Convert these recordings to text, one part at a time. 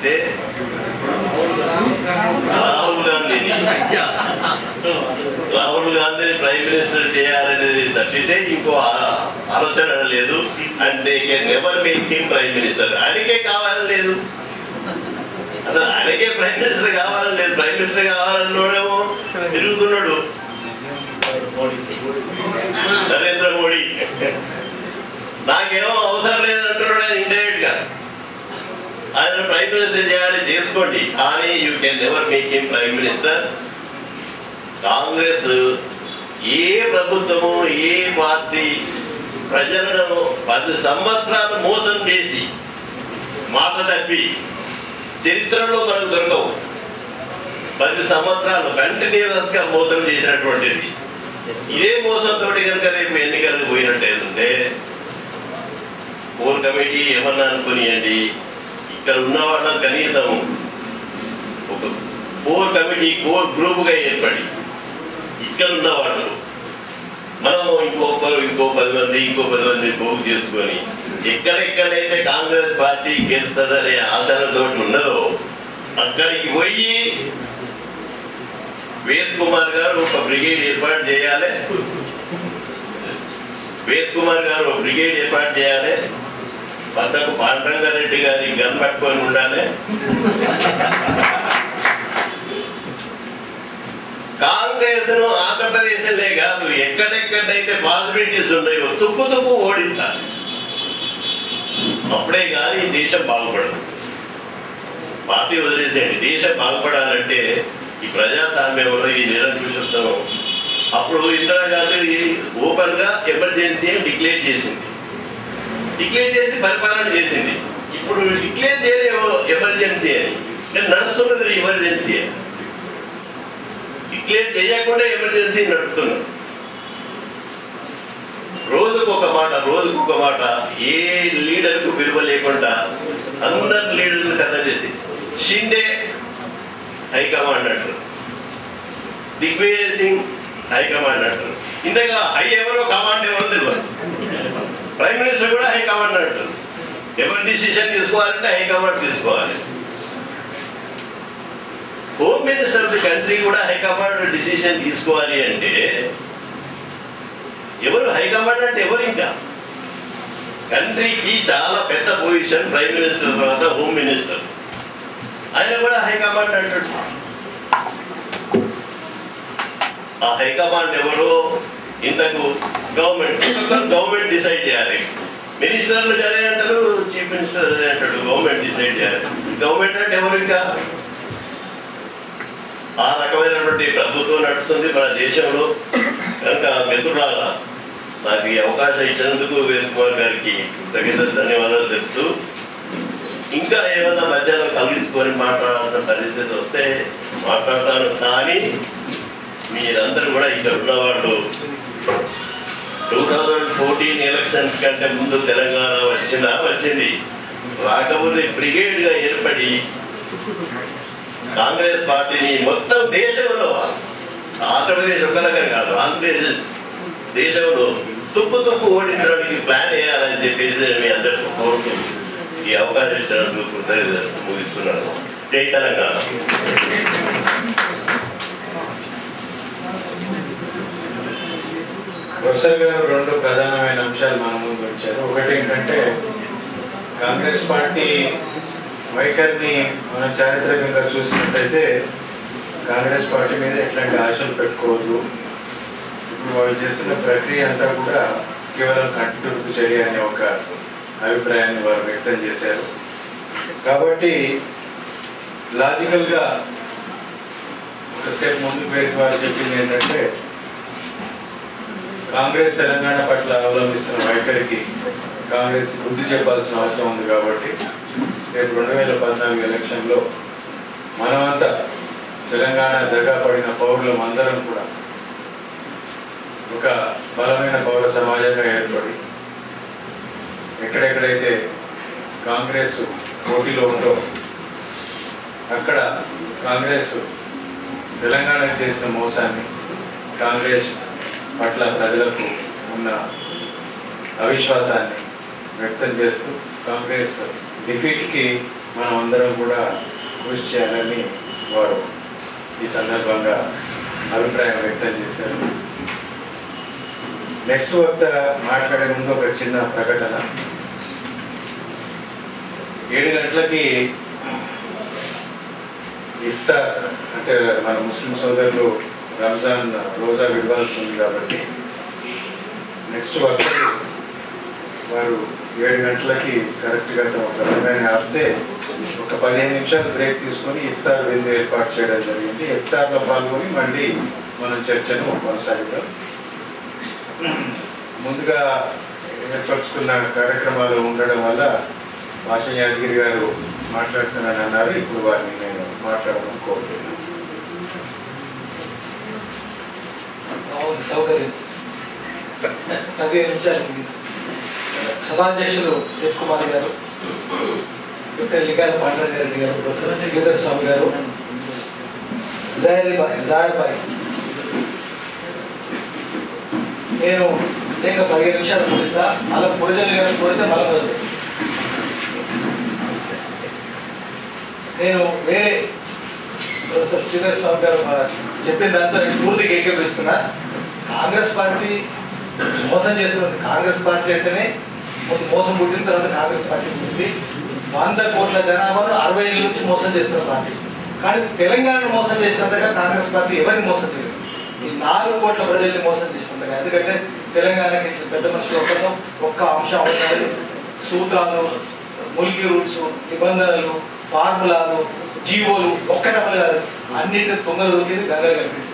తప్పితే రాహుల్ గాంధీని రాహుల్ గాంధీని ప్రైమ్ మినిస్టర్ చేయాలనేది తప్పితే ఇంకో ఆ- ఆలోచన లేదు and they can never make him prime minister ఆయనకే కావాలని లేదు అసలు ఆయనకే ప్రైమ్ మినిస్టర్ కావాలని లేదు ప్రైమ్ మినిస్టర్ కావాలన్నోడేమో తిరుగుతున్నాడు నరేంద్ర మోడీ నాకేమో అవసరం లేదంటున్నాడు ఆయన ఇండైరెక్ట్ గా ఆయన ప్రైమ్ మినిస్టర్ చేయాలి చేసుకోండి కానీ you can never make him prime minister Congress ఏ ప్రభుత్వము ఏ పార్టీ ప్రజలను పది సంవత్సరాలు మోసం చేసి మాట తప్పి చరిత్రలో మనకు దొరకవు పది సంవత్సరాలు కంటిన్యూస్ గా మోసం చేసినటువంటిది ఇదే మోసంతో కనుక రేపు ఎన్నికలకు పోయినట్టయితే కోర్ కమిటీ ఏమన్నా అనుకునియండి ఇక్కడ ఉన్న వాళ్ళం కనీసం ఒక కోర్ కమిటీ కోర్ గ్రూప్ గా ఏర్పడి ఇక్కడ ఉన్న వాళ్ళు మనం ఇంకొకరు ఇంకో పది మంది ఇంకో పది మంది పోగు చేసుకొని ఎక్కడెక్కడైతే కాంగ్రెస్ పార్టీ గెలుస్తుందనే ఆశలతో ఉన్నదో అక్కడికి పోయి వేద్ కుమార్ గారు ఒక బ్రిగేడ్ ఏర్పాటు చేయాలి వేద్ కుమార్ గారు ఒక బ్రిగేడ్ ఏర్పాటు చేయాలి పక్కకు పాండ్రంగారెడ్డి గారి గన్ పట్టుకొని ఉండాలి కాంగ్రెస్ ను ఆంధ్రప్రదేశ్లే కాదు ఎక్కడెక్కడైతే పాసిబిలిటీస్ ఉన్నాయో తుక్కు తుక్కు ఓడించాలి అప్పుడే కానీ ఈ దేశం బాగుపడదు పార్టీ వదిలేసేయండి దేశం బాగుపడాలంటే ఈ ప్రజాస్వామ్యంలో ఈ నిరంకుశత్వం అప్పుడు ఇందిరాగాంధీ ఓపెన్ గా ఎమర్జెన్సీ అని డిక్లేర్ చేసింది డిక్లేర్ చేసి పరిపాలన చేసింది ఇప్పుడు డిక్లేర్ చేయలేవు ఎమర్జెన్సీ అని కానీ నడుస్తున్నది ఎమర్జెన్సీ అని డిక్లేర్ చేయకుండా ఎమర్జెన్సీ నడుపుతున్నాం రోజుకు ఒక మాట రోజుకు ఒక మాట ఏ లీడర్స్ విలువ లేకుండా అందరు లీడర్లు కథ చేసి షిండే హైకమాండ్ అంటారు దిగ్విజయ్ సింగ్ హైకమాండ్ అంటారు ఇంతగా హై ఎవరో కమాండ్ ఎవరో తెలియదు ప్రైమ్ మినిస్టర్ కూడా హైకమాండ్ అంటారు ఎవరు డిసిషన్ తీసుకోవాలంటే హైకమాండ్ తీసుకోవాలి home minister of the country కూడా హైకమాండ్ డిసిషన్ తీసుకోవాలి అంటే ఎవరు హైకమాండ్ అంటే ఎవరు ఇంకా కంట్రీకి చాలా పెద్ద పొజిషన్ ప్రైమ్ మినిస్టర్ తర్వాత హోమ్ మినిస్టర్ ఆయన కూడా హైకమాండ్ అంటాడు ఆ హైకమాండ్ ఎవరు ఇంతకు గవర్నమెంట్ గవర్నమెంట్ డిసైడ్ చేయాలి మినిస్టర్లు అదే అంటారు చీఫ్ మినిస్టర్ అదే అంటాడు గవర్నమెంట్ డిసైడ్ చేయాలి గవర్నమెంట్ అంటే ఎవరు ఇంకా ఆ రకమైనటువంటి ప్రభుత్వం నడుస్తుంది మన దేశంలో కనుక మిత్రులారా నాకు ఈ అవకాశం ఇచ్చినందుకు వేణు కుమార్ గారికి తగిన ధన్యవాదాలు చెప్తూ ఇంకా ఏమైనా మధ్యలో కలిగించుకొని మాట్లాడాల్సిన పరిస్థితి వస్తే మాట్లాడతాను కానీ మీరందరూ కూడా ఇక్కడ ఉన్నవాళ్ళు టూ థౌజండ్ ఫోర్టీన్ ఎలక్షన్స్ కంటే ముందు తెలంగాణ వచ్చిందా వచ్చింది రాకపోతే బ్రిగేడ్ గా ఏర్పడి కాంగ్రెస్ పార్టీని మొత్తం దేశంలో ఆంధ్రప్రదేశ్ ఒక్క దగ్గర కాదు ఆంధ్రప్రదేశ్ దేశంలో తుప్పు తుప్పు ఓడించడానికి ప్లాన్ వేయాలని చెప్పేసి నేను మీ అందరికీ కోరుతూ ఈ అవకాశం ఇచ్చినందుకు కృతజ్ఞతలు ముగిస్తున్నాను జై తెలంగాణ ప్రొఫెసర్ గారు రెండు ప్రధానమైన అంశాలు మన ముందు వచ్చారు ఒకటి ఏంటంటే కాంగ్రెస్ పార్టీ వైఖరిని మనం చారిత్రకంగా చూసినట్టయితే కాంగ్రెస్ పార్టీ మీద ఎట్లాంటి ఆశలు పెట్టుకోవద్దు ఇప్పుడు వాళ్ళు చేస్తున్న ప్రక్రియ అంతా కూడా కేవలం కట్టుతుడుపు చర్య అనే ఒక అభిప్రాయాన్ని వారు వ్యక్తం చేశారు కాబట్టి లాజికల్గా ఒక స్టెప్ ముందుకు వేసి వారు చెప్పింది ఏంటంటే కాంగ్రెస్ తెలంగాణ పట్ల అవలంబిస్తున్న వైఖరికి కాంగ్రెస్ బుద్ధి చెప్పాల్సిన అవసరం ఉంది కాబట్టి రేపు రెండు వేల పద్నాలుగు ఎలక్షన్లో మనమంతా తెలంగాణ దగా పడిన పౌరులం అందరం కూడా ఒక బలమైన పౌర సమాజంగా ఏర్పడి ఎక్కడెక్కడైతే కాంగ్రెస్ పోటీలో ఉందో అక్కడ కాంగ్రెస్ తెలంగాణకు చేసిన మోసాన్ని కాంగ్రెస్ పట్ల ప్రజలకు ఉన్న అవిశ్వాసాన్ని వ్యక్తం చేస్తూ కాంగ్రెస్ డిఫీట్కి మనం అందరం కూడా కృషి చేయాలని వారు ఈ సందర్భంగా అభిప్రాయం వ్యక్తం చేశారు నెక్స్ట్ వక్త మాట్లాడే ముందు ఒక చిన్న ప్రకటన ఏడు గంటలకి ఇఫ్తార్ అంటే మన ముస్లిం సోదరులు రంజాన్ రోజా విడవాల్సి ఉంది కాబట్టి నెక్స్ట్ వర్షాలు వారు ఏడు గంటలకి కరెక్ట్గా తమ ప్రసంగాన్ని ఆపితే ఒక పదిహేను నిమిషాలు బ్రేక్ తీసుకొని ఇఫ్తార్ విందు ఏర్పాటు చేయడం జరిగింది ఇఫ్తార్లో పాల్గొని మళ్ళీ మనం చర్చను కొనసాగిద్దాం ముందుగా ఏర్పరచుకున్న కార్యక్రమాలు ఉండడం వల్ల భాష యాదగిరి గారు మాట్లాడుతున్నానని అన్నారు ఇప్పుడు వారిని నేను మాట్లాడడం కోరుతున్నాను అవును సౌకర్యం పదిహేను నిమిషాలు ముగిస్తుంది. సభాధ్యక్షులు రేప్ కుమార్ గారు డాక్టర్ లిగాల పాండ్రారెడ్డి గారు ప్రొఫెసర్ శ్రీధర్ స్వామి గారు జహర్ బాయ్ జహర్ బాయ్ నేను ఇంకా పదిహేను నిమిషాలు ముగిస్తా అలా భోజనం గారు కోరితే మళ్ళీ మొదలు నేను వేరే ప్రొఫెసర్ శ్రీధర్ స్వామి గారు మన చెప్పిన దాంతో నేను పూర్తిగా ఏకీభవిస్తున్నా కాంగ్రెస్ పార్టీ మోసం చేస్తున్నది కాంగ్రెస్ పార్టీ అంటేనే ముందు మోసం పుట్టిన తర్వాత కాంగ్రెస్ పార్టీ పుట్టింది వంద కోట్ల జనాభాను అరవై ఏళ్ళ నుంచి మోసం చేస్తున్న పార్టీ కానీ తెలంగాణను మోసం చేసినంతగా కాంగ్రెస్ పార్టీ ఎవరిని మోసం చేయలేదు ఈ నాలుగు కోట్ల ప్రజల్ని మోసం చేసినంతగా ఎందుకంటే తెలంగాణకి ఇచ్చిన పెద్ద మనుషులు ఒక్కరు ఒక్క అంశం అవుతుంది సూత్రాలు ముల్కీ రూల్స్ నిబంధనలు ఫార్ములాలు జీవోలు ఒక్కటమలు కాదు అన్నింటిని తొంగలు దొరికింది గంగలు కనిపిస్తుంది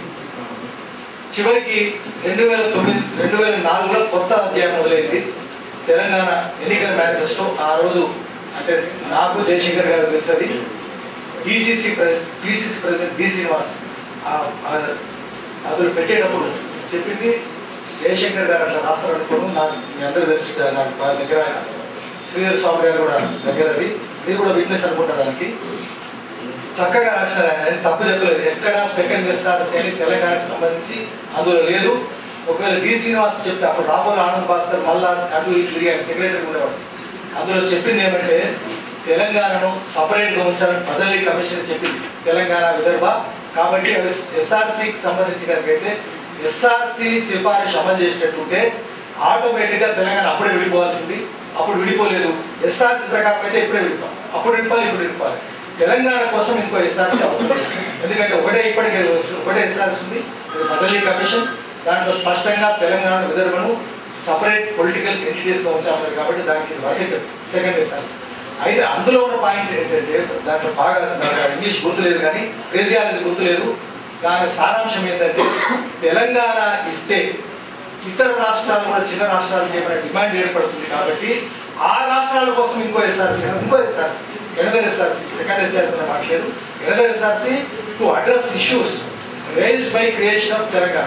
చివరికి రెండు వేల తొమ్మిది రెండు వేల నాలుగులో కొత్త అధ్యాయం మొదలైంది తెలంగాణ ఎన్నికల మేనిఫెస్టో ఆ రోజు అంటే నాకు జయశంకర్ గారు తెలుసది DCC president PCC president D Srinivas ఆ- ఆ- అతను పెట్టేటప్పుడు చెప్పింది జయశంకర్ గారు అట్లా రాస్తారు అనుకోను నాకు మీ అందరూ తెలుసు కదా, నాకు బాగా దగ్గర ఆయన. శ్రీధర్ స్వామి గారు కూడా దగ్గరది మీరు కూడా విట్నెస్ అనుకుంటారు దానికి చక్కగా రాసినారు ఆయన ఆయన తప్పు చెప్పలేదు ఎక్కడ సెకండ్ ఎస్ఆర్సీ అని తెలంగాణకు సంబంధించి అందులో లేదు ఒకవేళ డి శ్రీనివాస్ చెప్తే అప్పుడు రాబోలు ఆనంద్ భాస్కర్ మళ్ళా అటు ఇటు తిరిగాడు సెక్రటరీ ఉండేవాడు అందులో చెప్పింది ఏమంటే తెలంగాణను సపరేట్గా ఉంచాలని ఫజల్లీ కమిషన్ చెప్పింది తెలంగాణ విదర్భ కాబట్టి అవి ఎస్ఆర్సీకి సంబంధించి కనుకైతే ఎస్ఆర్సీ సిఫారసు అమలు చేసేటట్టుంటే ఆటోమేటిక్గా తెలంగాణ అప్పుడే విడిపోవాల్సింది అప్పుడు విడిపోలేదు ఎస్ఆర్సీ ప్రకారం అయితే ఇప్పుడే విడిపోవాలి అప్పుడు విడిపోవాలి ఇప్పుడు విడిపోవాలి తెలంగాణ కోసం ఇంకో ఎస్ఆర్సీ అవసరం లేదు. ఎందుకంటే ఒకటే ఇప్పటికే తెలుసు, ఒకటే ఎస్ఆర్సీ ఉంది ఇది ఫజల్లీ కమిషన్ దాంట్లో స్పష్టంగా తెలంగాణ విదర్భను సపరేట్ పొలిటికల్ ఎంటిటీస్గా ఉంచామన్నారు కాబట్టి దానికి వర్తించదు సెకండ్ ఎస్ఆర్సీ అయితే అందులో ఉన్న పాయింట్ ఏంటంటే దాంట్లో బాగా నాకు ఇంగ్లీష్ గుర్తులేదు కానీ క్రేజియాలజీ గుర్తులేదు దాని సారాంశం ఏంటంటే తెలంగాణ ఇస్తే ఇతర రాష్ట్రాలు కూడా చిన్న రాష్ట్రాలు చేయమనే డిమాండ్ ఏర్పడుతుంది కాబట్టి ఆ రాష్ట్రాల కోసం ఇంకో ఎస్ఆర్సీ ఇంకో SRC another SRC second SRC అనే మాట లేదు another SRC to address issues raise by creation of Telangana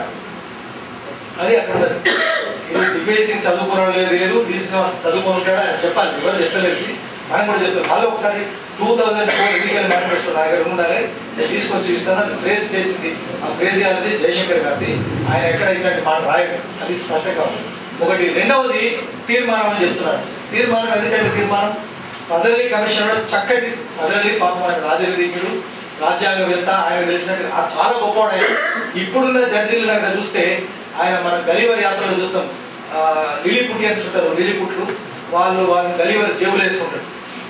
అది అక్కడ ఉన్నది. ఇది డిబేసింగ్ చదువుకోవడం లేదు లేదు శ్రీనివాస్ చదువుకోవడం ఆయన చెప్పాలి ఎవరు చెప్పలేదు ఇది. మనం కూడా చెప్తాం మళ్ళీ ఒకసారి టూ థౌజండ్ ఫోర్ ఎన్నికల మేనిఫెస్టో నా దగ్గర ఉండాలి నేను తీసుకొచ్చి ఇస్తాను అది ఫేస్ చేసింది ఆ ఫేస్ గారిది జయశంకర్ గారిది ఆయన ఎక్కడ ఇట్లాంటి మాట రాయడు అది స్పష్టంగా ఉంది ఒకటి రెండవది తీర్మానం అని చెప్తున్నారు తీర్మానం ఎందుకంటే తీర్మానం ఫజల్లీ కమిషనర్ చక్కటి ఫజల్లీ పాపం ఆయన రాజనీతిజ్ఞుడు రాజ్యాంగవేత్త ఆయన తెలిసినట్టు ఆ చాలా గొప్పవాడు ఆయన ఇప్పుడున్న జడ్జీలు కనుక చూస్తే ఆయన మన గలీవర్ యాత్రలో చూస్తాం ఆ, లిలీపుటియన్స్ ఉంటారు లిలీపుట్లు వాళ్ళు వాళ్ళని గలీవర్ జేబులు వేసుకుంటారు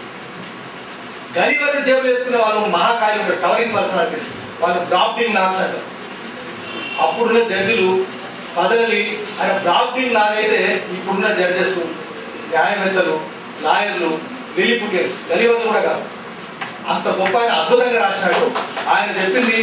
గలీవర్ జేబులు వేసుకునే వాళ్ళు మహాకాయ ఉంటారు టవరింగ్ పర్సనాలిటీస్ వాళ్ళు బ్రాబ్డింగ్ నాక్స్ అంటారు అప్పుడున్న జడ్జిలు పదవి ఆయన బ్రాబ్డింగ్ లాగైతే ఇప్పుడున్న జడ్జెస్ న్యాయవేత్తలు లాయర్లు లిలీపుటియన్స్ గలీవర్లు కూడా కాదు అంత గొప్ప ఆయన అద్భుతంగా రాసినాడు ఆయన చెప్పింది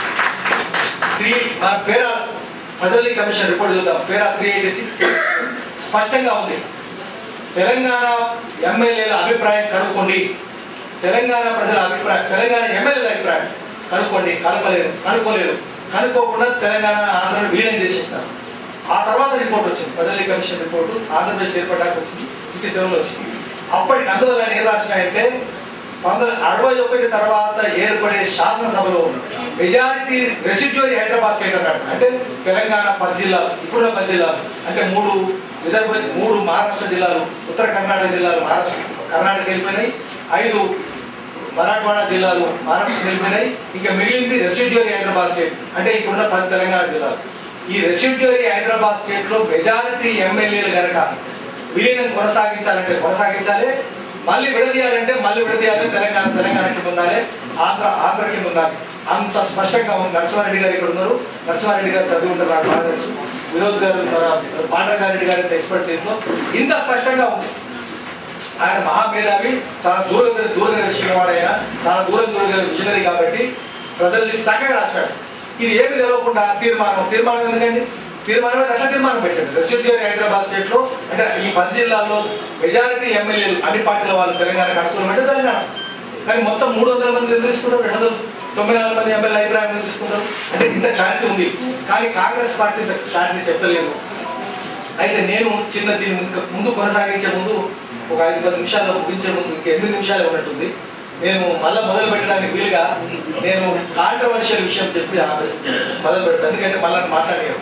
త్రీ మన పేర ఫజల్లీ కమిషన్ రిపోర్ట్ చూద్దాం పేర త్రీ ఎయిటీ సిక్స్ స్పష్టంగా ఉంది తెలంగాణ ఎమ్మెల్యేల అభిప్రాయం కనుక్కోండి తెలంగాణ ప్రజల అభిప్రాయం తెలంగాణ ఎమ్మెల్యేల అభిప్రాయం కనుక్కోండి కనుక్కోలేదు కనుక్కోలేదు కనుక్కోకుండా తెలంగాణ ఆంధ్రను విలీనం చేసేసినారు ఆ తర్వాత రిపోర్ట్ వచ్చింది ఫజల్లీ కమిషన్ రిపోర్టు ఆంధ్రప్రదేశ్ ఏర్పడడానికి వచ్చింది ఇంటి సెవెన్లో వచ్చింది అప్పటి అందువల్ల ఆయన ఏం రాసినాయంటే పంతొమ్మిది అరవై ఒకటి తర్వాత ఏర్పడే శాసనసభలో మెజారిటీ రెసిడ్యూరీ హైదరాబాద్ స్టేట్ అన్నాడు అంటే తెలంగాణ పది జిల్లాలు ఇప్పుడున్న పది జిల్లాలు అంటే మూడు విదర్భ మూడు మహారాష్ట్ర జిల్లాలు ఉత్తర కర్ణాటక జిల్లాలు మహారాష్ట్ర కర్ణాటక వెళ్ళిపోయినాయి ఐదు మరాఠవాడ జిల్లాలు మహారాష్ట్ర వెళ్ళిపోయినాయి ఇంకా మిగిలింది రెసిడ్యూరీ హైదరాబాద్ స్టేట్ అంటే ఇప్పుడున్న పది తెలంగాణ జిల్లాలు ఈ రెసిడ్యూరీ హైదరాబాద్ స్టేట్ లో మెజారిటీ ఎమ్మెల్యేలు కనుక విలీనం కొనసాగించాలంటే కొనసాగించాలి మళ్ళీ విడదీయాలంటే మళ్ళీ విడదీయాలి తెలంగాణ తెలంగాణ కింద ఉండాలి ఆంధ్ర ఆంధ్ర కింద ఉండాలి అంత స్పష్టంగా ఉంది నరసింహారెడ్డి గారు ఇక్కడ ఉన్నారు నరసింహారెడ్డి గారు చదివి ఉంటారు నాకు బాగా తెలుసు వినోద్ గారు పాండగారెడ్డి గారి ఎక్స్పర్ట్ దీంట్లో ఇంత స్పష్టంగా ఉంది ఆయన మహామేధావి చాలా దూర దూరదర్శిన వాడైన చాలా దూరం దూర విజనరీ కాబట్టి ప్రజల్ని చక్కగా రాశాడు ఇది ఏమి తెలవకుండా తీర్మానం తీర్మానం ఎందుకండి తీర్మానం మీద అట్లా తీర్మానం పెట్టండి రెసిడ్యూరీ హైదరాబాద్ స్టేట్ లో అంటే ఈ పది జిల్లాల్లో మెజారిటీ ఎమ్మెల్యేలు అన్ని పార్టీల వాళ్ళు తెలంగాణకు అనుకూలం అంటే తెలంగాణ కానీ మొత్తం మూడు వందల మంది ఎందుకు తీసుకుంటారు రెండు వందల తొంభై నాలుగు మంది ఎమ్మెల్యే అభిప్రాయం ఎందుకు తీసుకుంటారు అంటే ఇంత క్లారిటీ ఉంది కానీ కాంగ్రెస్ పార్టీ ఇంత క్లారిటీ చెప్పలేదు అయితే నేను చిన్న దీని ముందు- ముందు కొనసాగించే ముందు ఒక ఐదు పది నిమిషాల్లో ముగించే ముందు ఇంక ఎనిమిది నిమిషాలు ఉన్నట్టుంది నేను మళ్ళీ మొదలు పెట్టడానికి వీలుగా నేను కాంట్రవర్షియల్ విషయం చెప్పి ఆపేసి మొదలు పెడతాను ఎందుకంటే మళ్ళీ మాట్లాడాను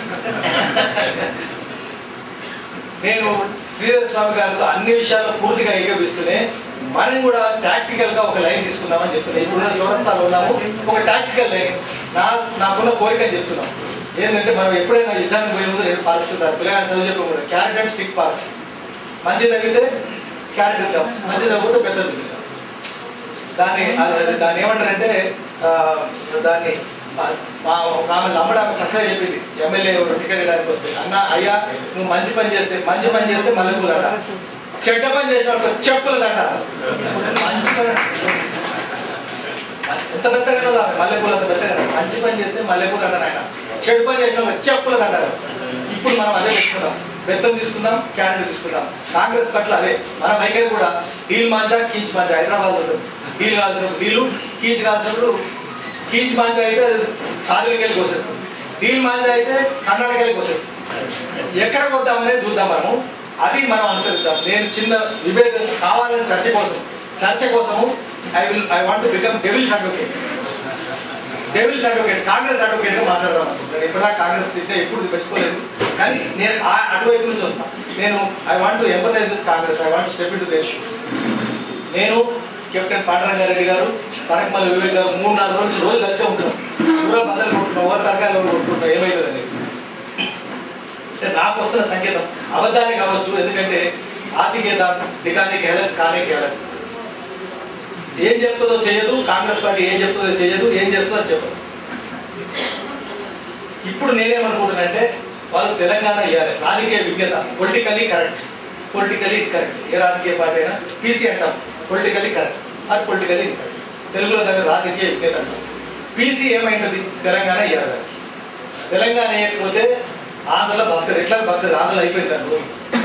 నేను శ్రీధర్ స్వామి గారితో అన్ని విషయాల్లో పూర్తిగా ఏకీపిస్తూనే మనం కూడా టాక్టికల్ గా ఒక లైన్ తీసుకుందామని చెప్తున్నాను ఇప్పుడు చౌరస్తాలో ఉన్నాము ఒక టాక్టికల్ లైన్ నా నాకున్న కోరిక అని చెప్తున్నాం ఏంటంటే మనం ఎప్పుడైనా నిజానికి పోయే ముందు నేను పాల్చుకుంటాను పిల్లగాని చదువు చెప్పి కూడా క్యారెట్ అండ్ స్టిక్ పాస్ మంచి తగ్గితే క్యారెట్ ఇద్దాం మంచి తగ్గితే పెద్ద ఇద్దాం దాన్ని అది- దాన్ని ఏమంటారంటే ఆ, దాన్ని మా- మా ఒక ఆమె నమ్మడం ఆమె చక్కగా చెప్పింది ఎమ్మెల్యే టికెట్ ఇవ్వడానికి వస్తే అన్న అయ్యా నువ్వు మంచి పని చేస్తే మంచి పని చేస్తే మల్లెపూలు అంట చెడ్డ పని చేసినప్పుడు చెప్పులు అంట మంచి పని ఎంత పెద్దగా ఉన్నదో ఆమె మల్లెపూలు అంత పెద్దగా మంచి పని చేస్తే మల్లెపూలు అంటారు ఆయన చెడు పని చేసిన చెప్పులు అంటారు ఇప్పుడు మనం అదే పెట్టుకుందాం బెత్తం తీసుకుందాం క్యారెట్ తీసుకుందాం కాంగ్రెస్ పట్ల అదే మన వైఖరి కూడా డీల్ మాంజా కీచ్ మాంజా హైదరాబాద్ ఉంటుంది డీల్ కావాల్సినప్పుడు డీలు కీచ్ కావాల్సినప్పుడు కీచ్ మాంజా అయితే సాధులకి వెళ్ళి కోసేస్తుంది డీల్ మాంజా అయితే కర్ణాటక వెళ్ళి కోసేస్తుంది ఎక్కడ కొద్దామనేది చూద్దాం మనము అది మనం అనుసరిద్దాం నేను చిన్న విభేదం కావాలని చర్చ కోసం చర్చ కోసము I will I want to become devil's advocate devil's advocate Congress advocate గా మాట్లాడదాం అనుకుంటున్నాను ఇప్పటిదా కాంగ్రెస్ తింటే ఎప్పుడు పెంచుకోలేదు కానీ నేను ఆ అటువైపు నుంచి వస్తాను నేను I want to empathize with Congress I want step in to దేశ్ నేను కెప్టెన్ పాండరంగారెడ్డి గారు కనకమల్లి వివేక్ గారు మూడు నాలుగు రోజులు రోజు కలిసే ఉంటున్నాం దూరం బద్దలు కొట్టుకుంటాం ఓవర్ తరకాయలు కొట్టుకుంటాం ఏమైతుందని అంటే నాకు వస్తున్న సంకేతం అబద్ధాలే కావచ్చు ఎందుకంటే ఆర్థికేత దికానికి హేళన్ కానీ హేళన్ ఏం చెప్తుందో చేయదు కాంగ్రెస్ పార్టీ ఏం చెప్తుందో చేయదు ఏం చేస్తుందో చెప్పదు ఇప్పుడు నేనేమనుకుంటున్నానంటే వాళ్ళు తెలంగాణ ఇవ్వాలి రాజకీయ విజ్ఞత పొలిటికల్లీ కరెక్ట్ పొలిటికల్లీ కరెక్ట్ ఏ రాజకీయ పార్టీ అయినా పీసీ అంటాం పొలిటికల్లీ కరెక్ట్ అది పొలిటికల్లీ కరెక్ట్ తెలుగులో దాని రాజకీయ విజ్ఞత అంటాం పీసీ ఏమైంది తెలంగాణ ఇవ్వాలి తెలంగాణ వేయకపోతే ఆంధ్రలో బతకదు ఎట్లా బతకదు ఆంధ్రలో అయిపోయింది అనుకో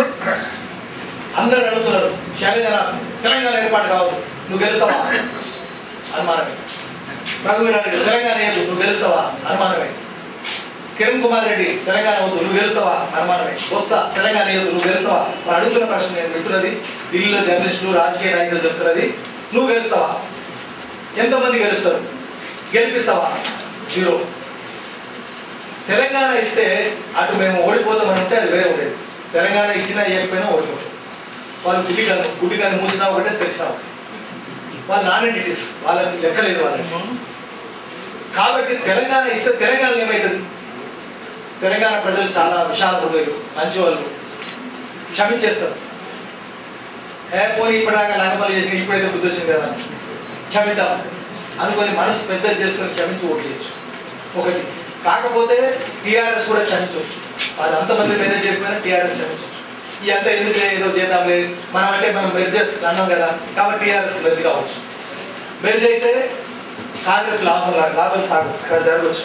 అందరు అడుగుతున్నారు శైలజన తెలంగాణ ఏర్పాటు కావద్దు నువ్వు గెలుస్తావా అనుమానమే రఘువీరారెడ్డి తెలంగాణ ఏదు నువ్వు గెలుస్తావా అనుమానమే కిరణ్ కుమార్ రెడ్డి తెలంగాణ వద్దు నువ్వు గెలుస్తావా అనుమానమే బొత్స తెలంగాణ ఏదు నువ్వు గెలుస్తావా వాళ్ళు అడుగుతున్న ప్రశ్న నేను వింటున్నది ఢిల్లీలో జర్నలిస్టులు రాజకీయ నాయకులు చెప్తున్నది నువ్వు గెలుస్తావా ఎంతమంది గెలుస్తారు గెలిపిస్తావా జీరో తెలంగాణ ఇస్తే అటు మేము ఓడిపోతామని ఉంటే అది వేరే ఉండేది తెలంగాణ ఇచ్చినా ఇవ్వకపోయినా ఓడిపోతాం వాళ్ళు గుడ్డిగాను గుడ్డిగాను మూసినా ఒకటే తెలిసినా ఒకటే వాళ్ళు నాన్ ఎంటిటీస్ వాళ్ళకి లెక్కలేదు వాళ్ళకి కాబట్టి తెలంగాణ ఇస్తే తెలంగాణ ఏమవుతుంది తెలంగాణ ప్రజలు చాలా విశాల హృదయులు మంచి వాళ్ళు క్షమించేస్తారు ఏ పోనీ ఇప్పటిదాకా లంగపల్లి చేసిన ఇప్పుడైతే బుద్ధి వచ్చింది కదా క్షమిద్దాం అనుకొని మనసు పెద్ద చేసుకొని క్షమించి ఓట్లు చేయొచ్చు ఒకటి కాకపోతే టీఆర్ఎస్ కూడా క్షమించవచ్చు అది అంతమంది మేనేజ్ చేయకపోయినా టీఆర్ఎస్ క్షమించవచ్చు ఈ అంతా ఎందుకు ఏదో చేద్దాంలే మనం అంటే మనం మెర్జ్ చేస్తాం అన్నాం కదా కాబట్టి టీఆర్ఎస్ మెర్జ్ కావచ్చు మెర్జ్ అయితే కాంగ్రెస్ లాభం కాదు లాభం సాగు ఇక్కడ జరగవచ్చు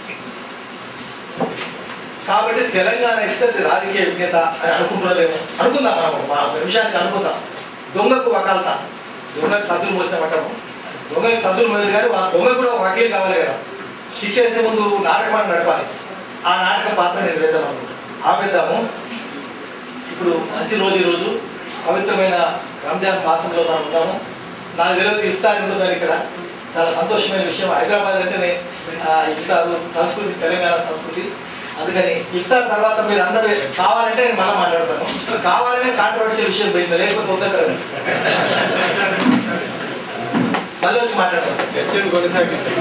కాబట్టి తెలంగాణ ఇస్తే అది రాజకీయ విజ్ఞత అని అనుకుంటున్నదేమో అనుకుందాం మనం మా విషయానికి అనుకుందాం దొంగకు వకాలత దొంగకు సద్దులు పోసినట్టము దొంగకి సద్దులు పోయేది కానీ వా- దొంగకు కూడా ఒక వకీలు కావాలి కదా శిక్ష వేసే ముందు నాటకం అని నడపాలి ఆ నాటక పాత్ర నేను వేద్దాం అనుకుంటాను ఆపేద్దాము ఇప్పుడు మంచి రోజు ఈ రోజు పవిత్రమైన రంజాన్ మాసంలో మనం ఉన్నాము నాకు తెలియదు ఇఫ్తార్ ఉంటుందని ఇక్కడ చాలా సంతోషమైన విషయం హైదరాబాద్ అంటేనే ఆ, ఇఫ్తారు సంస్కృతి తెలంగాణ సంస్కృతి అందుకని ఇఫ్తార్ తర్వాత మీరు అందరూ కావాలంటే నేను మళ్ళీ మాట్లాడతాను కావాలనే కాంట్రవర్షియల్ విషయం పోయింది లేకపోతే వద్దంటారు మళ్ళీ వచ్చి మాట్లాడతాం చర్చను కొనసాగించాలి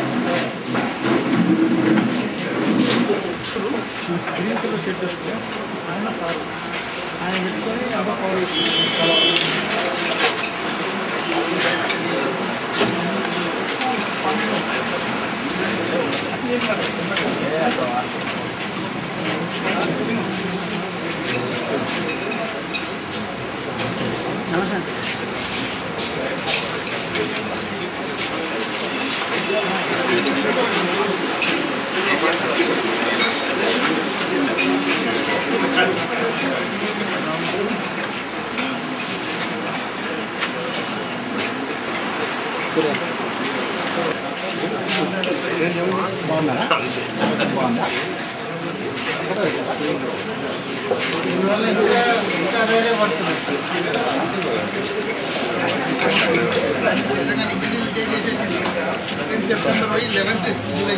సెప్టెంబర్ పోయి లెవెన్త్ జూలై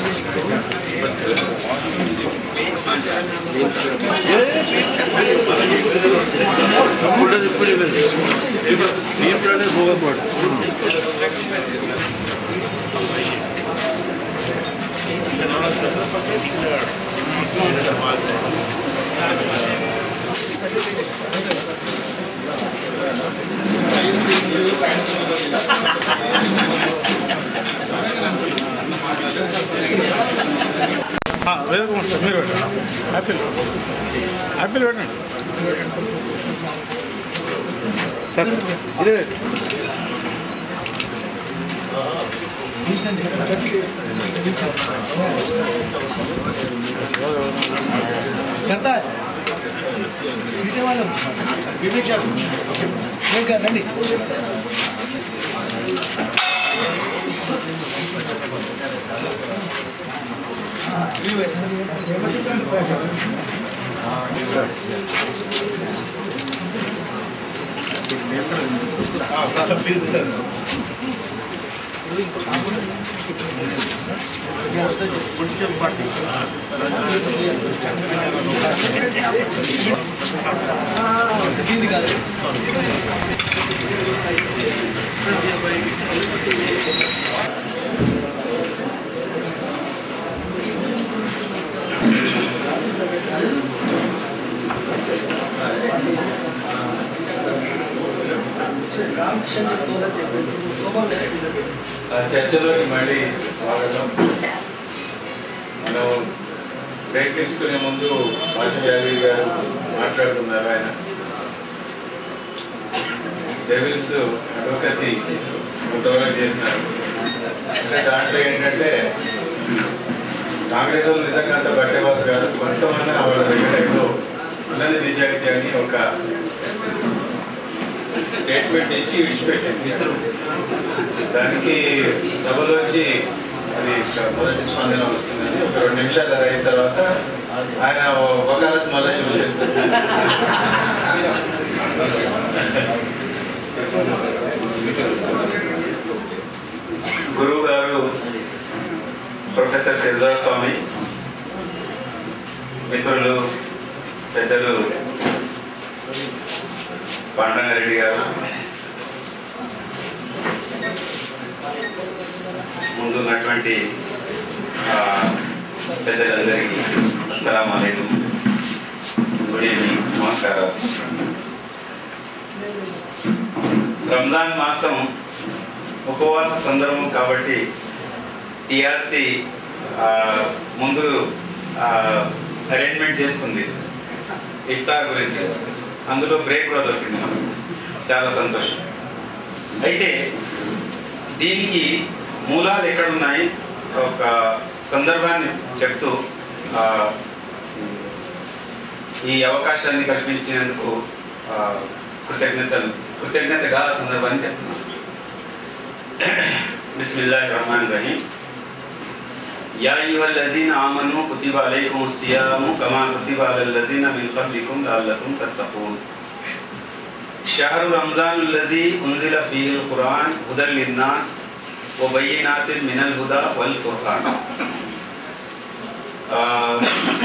వేరే సార్ మీరు పెట్టండి యాపిల్ యాపిల్ పెట్టండి సార్ ఇదే करता है सीटे वाला विवेक नहीं कर రండి దీన్ని కాదు ఆ చర్చలోకి మళ్ళీ స్వాగతం మనం బ్రేక్ తీసుకునే ముందు భాష యాదవ్ గారు మాట్లాడుతున్నారు ఆయన డెవిల్స్ అడ్వకసీ కొంతవరకు చేసినారు అంటే దాంట్లో ఏంటంటే కాంగ్రెస్ వాళ్ళు నిజంగా అంత బట్టేవాసు కాదు కొంతమంది వాళ్ళ దగ్గర ఏదో ఉన్నది నిజాయితీ అని ఒక స్టేట్మెంట్ ఇచ్చి విడిచిపెట్టింది దానికి సభలోంచి అది మొదటి స్పందన వస్తుందని ఒక రెండు నిమిషాలు అది అయిన తర్వాత ఆయన వకాలత్ మళ్ళీ శుభ చేస్తారు గురువు గారు ప్రొఫెసర్ శివరాజ్ స్వామి మిత్రులు పెద్దలు పాండంగారెడ్డి గారు ముందు ఉన్నటువంటి ఆ, పెద్దలందరికీ అస్సలం అయికం గుడ్ ఈవినింగ్ నమస్కారం రంజాన్ మాసం ఉపవాస సందర్భం కాబట్టి టిఆర్సి ముందు అరేంజ్మెంట్ చేసుకుంది ఇఫ్తార్ గురించి అందులో బ్రేక్ కూడా దొరికింది మనకు చాలా సంతోషం అయితే దీనికి మూలాలు ఎక్కడున్నాయి ఒక సందర్భాన్ని చెప్తూ ఆ, ఈ అవకాశాన్ని కల్పించినందుకు ఆ, కృతజ్ఞతలు కృతజ్ఞతగా ఆ సందర్భాన్ని చెప్తున్నాను بسم الله الرحمن الرحيم يا أيها الذين آمنوا كتب عليكم الصيام كما كتب على الذين من قبلكم لعلكم تتقون شهر رمضان الذي أنزل فيه القرآن هدى للناس وبينات من الهدى والفرقان آه،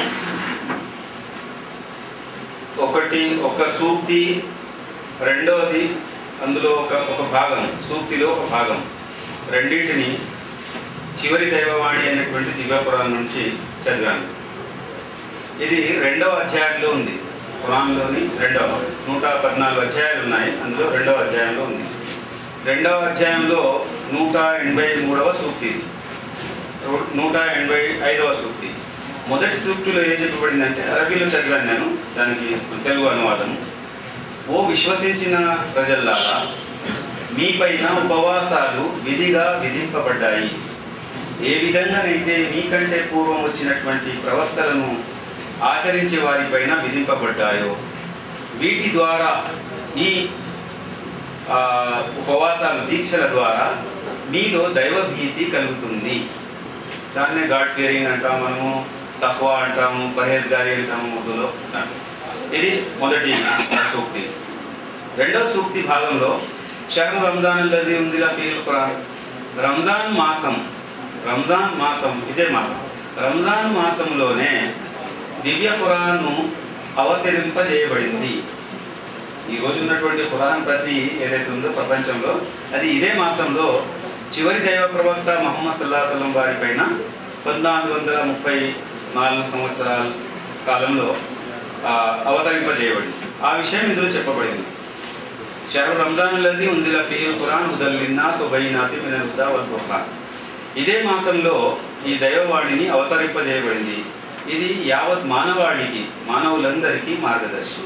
ఒకటి ఒక సూక్తి రెండవది అందులో ఒక ఒక భాగం సూక్తిలో ఒక భాగం రెండింటిని చివరి దైవవాణి అనేటువంటి దివ్యపురాణం నుంచి చదివాను ఇది రెండవ అధ్యాయంలో ఉంది ఖురాన్లోని రెండవ నూట పద్నాలుగు అధ్యాయాలు ఉన్నాయి అందులో రెండవ అధ్యాయంలో ఉంది రెండవ అధ్యాయంలో నూట ఎనభై మూడవ సూక్తి ఇది. నూట ఎనభై ఐదవ సూక్తి మొదటి సూక్తిలో ఏం చెప్పబడిందంటే అరబీలో చదివాను నేను దానికి తెలుగు అనువాదం ఓ విశ్వసించిన ప్రజల్లారా మీపైన ఉపవాసాలు విధిగా విధింపబడ్డాయి ఏ విధంగానైతే మీకంటే పూర్వం వచ్చినటువంటి ప్రవక్తలను ఆచరించే వారిపైన విధింపబడ్డాయో వీటి ద్వారా ఈ ఆ, ఉపవాసాలు దీక్షల ద్వారా మీలో దైవభీతి కలుగుతుంది దాన్నే గాడ్ ఫియరింగ్ అంటాం మనము తహ్వా అంటాము పర్హేజ్గారి అంటాము ఉర్దూలో ఇది మొదటి సూక్తి రెండవ సూక్తి భాగంలో షహర్ రంజాన్ లజీ ఉంజిలా ఫీల్ ఖురాన్ రంజాన్ మాసం రంజాన్ మాసం ఇదే మాసం రంజాన్ మాసంలోనే దివ్య ఖురాన్ను అవతరింపజేయబడింది ఈ రోజు ఉన్నటువంటి ఖురాన్ ప్రతి ఏదైతే ఉందో ప్రపంచంలో అది ఇదే మాసంలో చివరి దైవ ప్రవక్త మహమ్మద్ సల్లా సల్లం వారి పైన పద్నాలుగు వందల ముప్పై నాలుగు సంవత్సరాల కాలంలో ఆ, అవతరింపజేయబడింది ఆ విషయం ఇందులో చెప్పబడింది షహరు రంజాన్ లజీ ఉంజిల ఫీల్ ఖురాన్ ఉదల్లిన్నా సుబైనాతి మినల్ హుదా వల్ ఫుర్ఖాన్ ఇదే మాసంలో ఈ దైవవాణిని అవతరింపజేయబడింది ఇది యావత్ మానవాళికి మానవులందరికీ మార్గదర్శి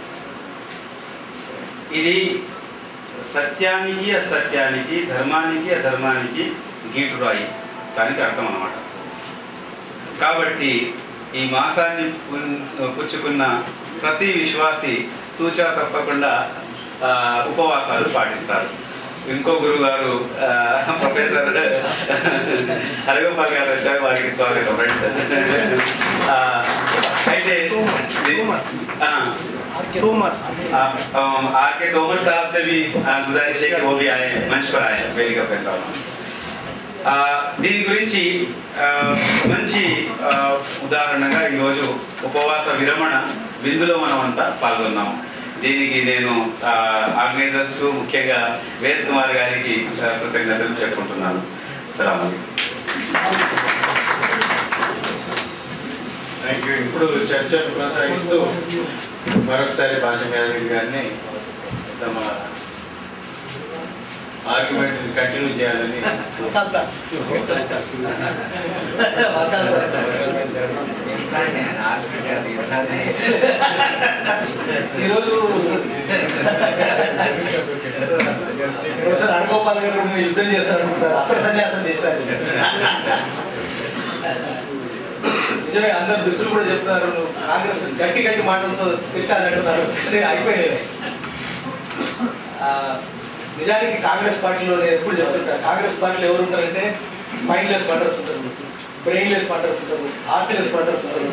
ఇది సత్యానికి అసత్యానికి ధర్మానికి అధర్మానికి గీటురాయి దానికి అర్థం అన్నమాట కాబట్టి ఈ మాసాన్ని పు- పుచ్చుకున్న ప్రతి విశ్వాసి తూచా తప్పకుండా ఆ, ఉపవాసాలు పాటిస్తారు ఇంకో గురువు గారు ఆ, ప్రొఫెసర్ హరిగోపాల్ గారు వచ్చారు వారికి స్వాగతం రండి సార్ ఆ, అయితే ఆ, आ, अम, आर के तोमर साहब से भी आ, गुजारिश है कि वो भी आए मंच पर आए వేదిక పైన ఆ, దీని గురించి ఆ, మంచి ఆ, ఉదాహరణగా ఈరోజు ఉపవాస విరమణ విందులో మనం అంతా పాల్గొన్నాం దీనికి నేను ఆర్గనైజర్స్ ముఖ్యంగా వేద్ కుమార్ గారికి ఆ, కృతజ్ఞతలు చెప్పుకుంటున్నాను సలాం థ్యాంక్ యూ ఇప్పుడు చర్చను కొనసాగిస్తూ మరొకసారి భాష గారి గారిని తమ ఆర్గ్యుమెంట్ కంటిన్యూ చేయాలని ఈరోజు ప్రొఫెసర్ హరగోపాల్ గారు మీరు యుద్ధం చేస్తారనుకుంటారు అస్త్ర సన్యాసం చేస్తారు నిజమే అందరు దుస్తులు కూడా చెప్తున్నారు నువ్వు కాంగ్రెస్ గట్టి గట్టి మాటలతో తిట్టాలంటున్నారు సరే అయిపోయింది ఆ, నిజానికి కాంగ్రెస్ పార్టీలో నేను ఎప్పుడు చెప్తుంటా కాంగ్రెస్ పార్టీలో ఎవరు ఉంటారంటే స్మైన్లెస్ ఫండర్స్ ఉంటారు బ్రెయిన్లెస్ ఫండర్స్ ఉంటారు హార్ట్లెస్ ఫండర్స్ ఉంటారు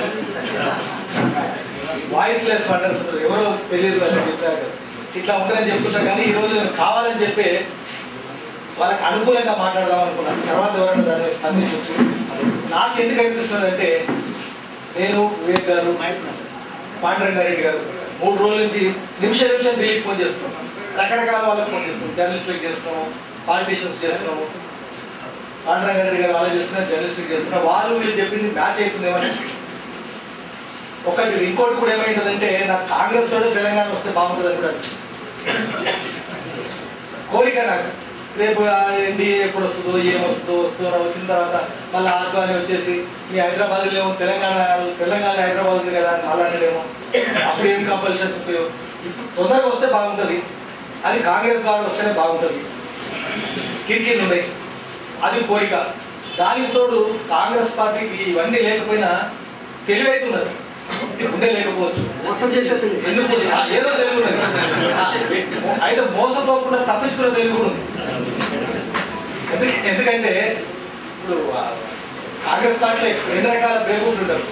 వాయిస్ లెస్ ఫండర్స్ ఉంటారు ఎవరో తెలియదు అని చెప్తారు కదా. ఇట్లా ఉంటారని చెప్తుంటారు కానీ ఈ రోజు నేను కావాలని చెప్పి వాళ్ళకి అనుకూలంగా మాట్లాడదాం అనుకున్నాను తర్వాత ఎవరైనా దాన్ని స్పందించవచ్చు నాకు ఎందుకు అనిపిస్తుంది అంటే నేను వివేక్ గారు పాండరంగారెడ్డి గారు మూడు రోజుల నుంచి నిమిష నిమిషం ఢిల్లీకి ఫోన్ చేస్తున్నాం రకరకాల వాళ్ళకి ఫోన్ చేస్తున్నాం జర్నలిస్టులకు చేస్తున్నాము పాలిటీషియన్స్ చేస్తున్నాము పాండరంగారెడ్డి గారు వాళ్ళు చేస్తున్నారు జర్నలిస్టులకు చేస్తున్నారు వాళ్ళు వీళ్ళు చెప్పింది మ్యాచ్ అవుతుందేమని ఒకటి ఇంకోటి కూడా ఏమైందంటే నాకు కాంగ్రెస్ తోనే తెలంగాణ వస్తే బాగుంటుంది అని కూడా అనిపిస్తుంది. కోరిక నాకు రేపు ఎన్డీఏ ఎప్పుడు వస్తుందో ఏం వస్తుందో వస్తుందో వచ్చిన తర్వాత మళ్ళీ ఆద్వాని వచ్చేసి మీ హైదరాబాద్ ఏమో తెలంగాణ తెలంగాణ హైదరాబాద్ ఉంది కదా అని మళ్ళీ అంటాడేమో అప్పుడు ఏం కంపల్షన్ తొందరగా వస్తే బాగుంటుంది అది కాంగ్రెస్ ద్వారా వస్తేనే బాగుంటుంది కిరికీలు ఉన్నాయి అది కోరిక దానికి తోడు కాంగ్రెస్ పార్టీకి ఇవన్నీ లేకపోయినా తెలివైతే ఉన్నది ఉండే లేకపోవచ్చు మోసం చేసే తెలివి. ఎందుకు ఆ, ఏదో తెలివి ఉన్నది ఆ, అయితే మోసపోకుండా తప్పించుకునే తెలివి కూడా ఉంది ఎందుకు ఎందుకంటే ఇప్పుడు ఆ, కాంగ్రెస్ పార్టీలో రెండు రకాల బేకూఫ్లు ఉంటారు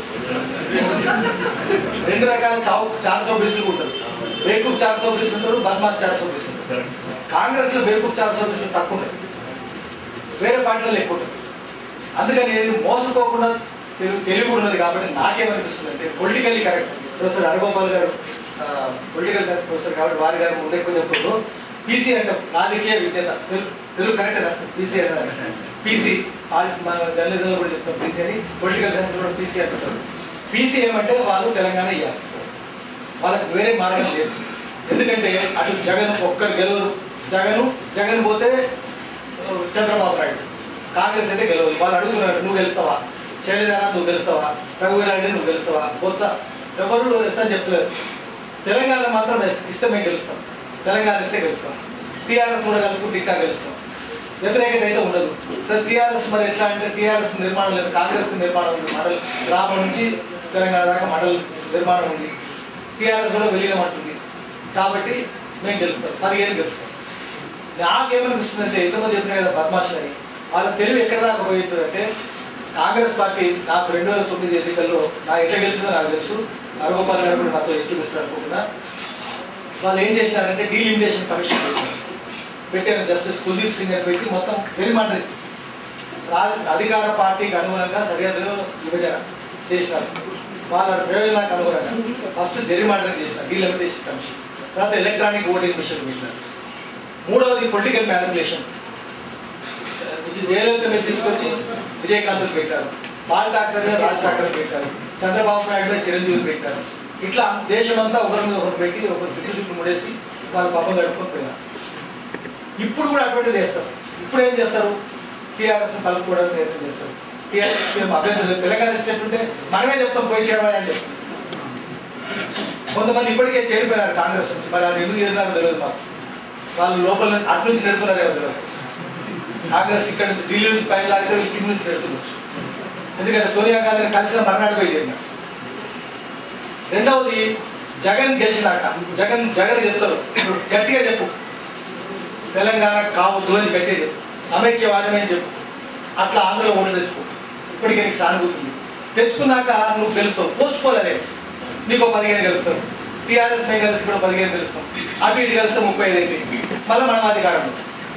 రెండు రకాల చావు చార్ సోబీసులు ఉంటారు బేకూఫ్ చార్ సోబీసులు ఉంటారు బద్మాష్ చార్ సోబీసులు ఉంటారు కాంగ్రెస్ లో బేకూఫ్ చార్ సోబీసులు తక్కువ ఉంటాయి వేరే పార్టీలలో ఎక్కువ ఉంటుంది అందుకని ఇది మోసపోకుండా తెలు- తెలివి కూడా ఉన్నది కాబట్టి నాకేమనిపిస్తుంది అంటే పొలిటికల్లీ కరెక్ట్ ప్రొఫెసర్ హరగోపాల్ గారు పొలిటికల్ సైన్స్ ప్రొఫెసర్ కాబట్టి వారి గారు ముందే ఎక్కువ చెప్తారు పీసీ అంటే రాజకీయ విజ్ఞత తెలుగు తెలుగు కరెక్ట్ రాస్తాం పీసీ అంటారు పీసీ మన జర్నలిజంలో కూడా చెప్తాం పీసీ అని పొలిటికల్ సైన్స్ కూడా పీసీ అంటారు పీసీ ఏమంటే వాళ్ళు తెలంగాణ ఇవ్వాలి వాళ్ళకి వేరే మార్గం లేదు ఎందుకంటే అటు జగన్ ఒక్కరు గెలవరు జగన్ జగన్ పోతే ఆ, చంద్రబాబు నాయుడు కాంగ్రెస్ అయితే గెలవదు వాళ్ళు అడుగుతున్నారు నువ్వు గెలుస్తావా శైలజానా నువ్వు గెలుస్తావా రఘువీరారెడ్డి నువ్వు గెలుస్తావా బొత్స ఎవరు ఎస్ అని చెప్పలేదు తెలంగాణ మాత్రం ఎస్ ఇస్తే మేము గెలుస్తాం తెలంగాణ ఇస్తే గెలుస్తాం టీఆర్ఎస్ కూడా కలుపుకుంటే ఇంకా గెలుస్తాం వ్యతిరేకత అయితే ఉండదు టీఆర్ఎస్ మరి ఎట్లా అంటే టీఆర్ఎస్ నిర్మాణం లేదు కాంగ్రెస్ నిర్మాణం ఉంది మండల్ గ్రామం నుంచి తెలంగాణ దాకా మండల్ నిర్మాణం ఉంది టీఆర్ఎస్ కూడా వెళ్ళినమంటుంది కాబట్టి మేము గెలుస్తాం పదిహేను గెలుస్తాం నాకేమనిపిస్తుందంటే ఎంతమంది చెప్పిన కదా బద్మాషులు అని వాళ్ళ తెలివి ఎక్కడ దాకా పోయిందంటే కాంగ్రెస్ పార్టీ నాకు రెండు వేల తొమ్మిది ఎన్నికల్లో నా ఎట్లా గెలిచిందో నాకు తెలుసు నరగోపాల్ గారు కూడా నాతో ఎక్కిపిస్తారు అనుకుంటున్నా వాళ్ళు ఏం చేసినారంటే డీలిమిటేషన్ కమిషన్ పెట్టారు. పెట్టారు జస్టిస్ కుల్దీప్ సింగ్ అని పెట్టి మొత్తం వెలిమంటది అధికార పార్టీకి అనుగుణంగా సరిహద్దులో విభజన చేసినారు వాళ్ళ ప్రయోజనాలకు అనుగుణంగా ఫస్ట్ జరిమాండర్ చేసినారు డీలిమిటేషన్ కమిషన్ తర్వాత ఎలక్ట్రానిక్ ఓటింగ్ మిషన్ పెట్టినారు మూడవది పొలిటికల్ మ్యానిపులేషన్ జయలలిత మీద తీసుకొచ్చి విజయకాంత్ పెట్టారు బాల్ ఠాకరే మీద రాజ్ ఠాకరే పెట్టారు చంద్రబాబు నాయుడు మీద చిరంజీవి పెట్టారు ఇట్లా దేశం అంతా ఒకరి మీద ఒకరు పెట్టి ఒకరు చుట్టూ చుట్టూ ముడేసి వాళ్ళ పాపం గడుపుకొని పోయినారు ఇప్పుడు కూడా అటువంటిది చేస్తారు ఇప్పుడు ఏం చేస్తారు టీఆర్ఎస్ కలుపుకోవడానికి ప్రయత్నం చేస్తారు టీఆర్ఎస్ అభ్యర్థులు తెలంగాణ స్టేట్ ఉంటే మనమే చెప్తాం పోయి చేయమని అని చెప్తాం కొంతమంది ఇప్పటికే చేరిపోయినారు కాంగ్రెస్ నుంచి మరి అది ఎందుకు చేరినారో తెలియదు మాకు వాళ్ళు లోపల నుంచి అటు నుంచి నెడుతున్నారేమో తెలియదు కాంగ్రెస్ ఇక్కడ నుంచి ఢిల్లీ నుంచి పైన లాగితే వీళ్ళు కింద నుంచి నెడుతుండొచ్చు ఎందుకంటే సోనియా గాంధీని కలిసిన మర్నాడు పోయి చేరినారు రెండవది జగన్ గెలిచినాక జగన్ జగన్ చెప్తారు ఇప్పుడు గట్టిగా చెప్పు తెలంగాణ కావద్దు అని గట్టిగా చెప్పు సమైక్యవాదమే అని చెప్పు అట్లా ఆంధ్రలో ఓట్లు తెచ్చుకో ఇప్పటికే నీకు సానుభూతి ఉంది. తెచ్చుకున్నాక నువ్వు గెలుస్తావు పోస్ట్ పోల్ రేస్ నీకు పదిహేను గెలుస్తావు టీఆర్ఎస్ మేము కలిసి కూడా పదిహేను గెలుస్తాం అటు ఇటు కలిస్తే ముప్పై ఐదు అయితే మళ్ళీ మనం అధికారం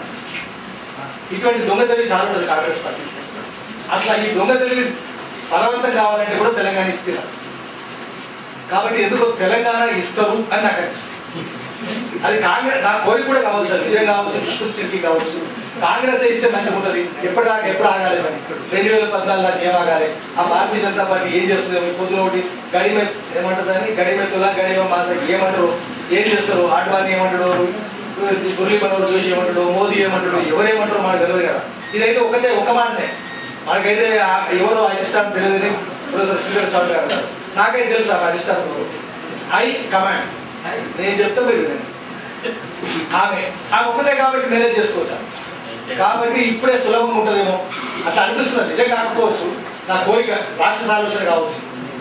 ఇటువంటి దొంగ తెలివి చాలా ఉంటుంది కాంగ్రెస్ పార్టీ అట్లా ఈ దొంగ తెలివి బలవంతం కావాలంటే కూడా తెలంగాణ ఇస్తారు కాబట్టి ఎందుకు తెలంగాణ ఇస్తారు అని నాకు అనిపిస్తుంది అది కాంగ్రెస్ నా కోరిక కూడా కావచ్చు అది విజయం కావచ్చు కృష్ణుడికి కావచ్చు కాంగ్రెస్ ఇస్తే మంచిగా ఉంటుంది ఎప్పటిదాకా ఎప్పుడు ఆగాలి మరి రెండు వేల పద్నాలుగు దాకా ఏం ఆగాలి ఆ భారతీయ జనతా పార్టీ ఏం చేస్తుంది పొద్దున ఒకటి గడిమే ఏమంటుంది అని గడిమే తులా గడిమే మాస ఏమంటారు ఏం చేస్తారు ఆడవాణి ఏమంటాడు మురళీ మనోహర్ జోషి ఏమంటాడు మోదీ ఏమంటాడు ఎవరేమంటారు మనకు తెలియదు కదా ఇదైతే ఒకటే ఒక మాటనే మనకైతే ఆ- ఎవరు అధిష్టానం తెలియదని ప్రొఫెసర్ శ్రీధర్ స్వామి గారు అన్నారు. నాకైతే తెలుసు ఆ అధిష్టానం ఎవరు. ఐ కమాండ్ నేను చెప్తా మీరు వినండి. ఆమె ఆమె ఒక్కతే కాబట్టి మేనేజ్ చేసుకోవచ్చు కాబట్టి ఇప్పుడే సులభంగా ఉంటుందేమో అట్లా అనిపిస్తుంది నిజం కాకపోవచ్చు నా కోరిక రాక్షస ఆలోచన కావచ్చు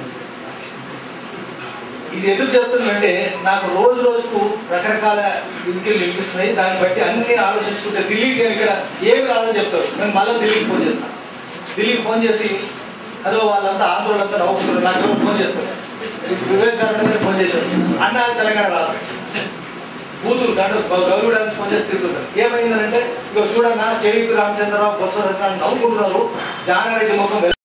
ఇది ఎందుకు చెప్తుందంటే నాకు రోజు రోజుకు రకరకాల ఇంటికి వినిపిస్తున్నాయి దాన్ని బట్టి అన్ని ఆలోచించుకుంటే ఢిల్లీకి నేను ఇక్కడ ఏమి రాదని చెప్తారు నేను మళ్ళీ ఢిల్లీకి ఫోన్ చేస్తాను ఢిల్లీకి ఫోన్ చేసి అదో వాళ్ళంతా ఆంధ్రులంతా నవ్వుతున్నారు నాకు ఎవరు ఫోన్ చేస్తారు వివేక్ గారు ఫోన్ చేశారు అన్న అది తెలంగాణ రాదు కూతురు దాంట్లో గౌరవడానికి ఫోన్ చేసి తిరుగుతున్నారు ఏమైందంటే ఇక చూడన్నా కేవీపీ రామచంద్రరావు బొత్స సత్యనారాయణ నవ్వుకుంటున్నారు జానారెడ్డి ముఖం